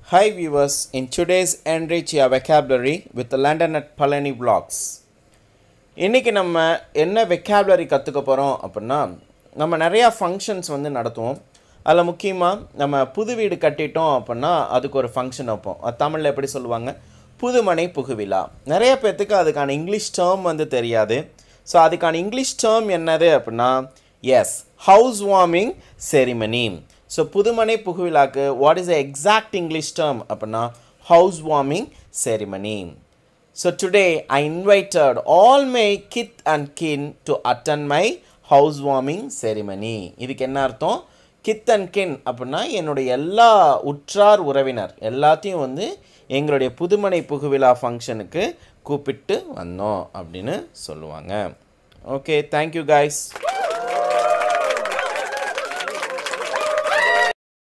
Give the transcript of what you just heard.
Hi viewers, in today's Enrich Your Vocabulary with the London at Palani Vlogs. இன்றைக்கி நம்ம என்ன vocabulary கற்றுக்க போகிறோம் அப்படின்னா நம்ம நிறையா ஃபங்க்ஷன்ஸ் வந்து நடத்துவோம் அதில் முக்கியமாக நம்ம புது வீடு கட்டிட்டோம் அப்படின்னா அதுக்கு ஒரு ஃபங்க்ஷன் வைப்போம் அது தமிழில் எப்படி சொல்லுவாங்க புதுமனை புகுவிழா நிறைய பேர்த்துக்கு அதுக்கான இங்கிலீஷ் டேர்ம் வந்து தெரியாது ஸோ அதுக்கான இங்கிலீஷ் டேர்ம் என்னது அப்படின்னா yes house warming ceremony so புதுமனை புகுவிழாக்கு what is the exact English term அப்படின்னா house warming ceremony So today I invited all my kith and kin to attend my housewarming ceremony. இதுக்கு என்ன அர்த்தம் கித் and கின் அப்படின்னா என்னுடைய எல்லா உற்றார் உறவினர் எல்லாத்தையும் வந்து எங்களுடைய புதுமனை புகுவிழா ஃபங்க்ஷனுக்கு கூப்பிட்டு வந்தோம் அப்படின்னு சொல்லுவாங்க ஓகே தேங்க்யூ guys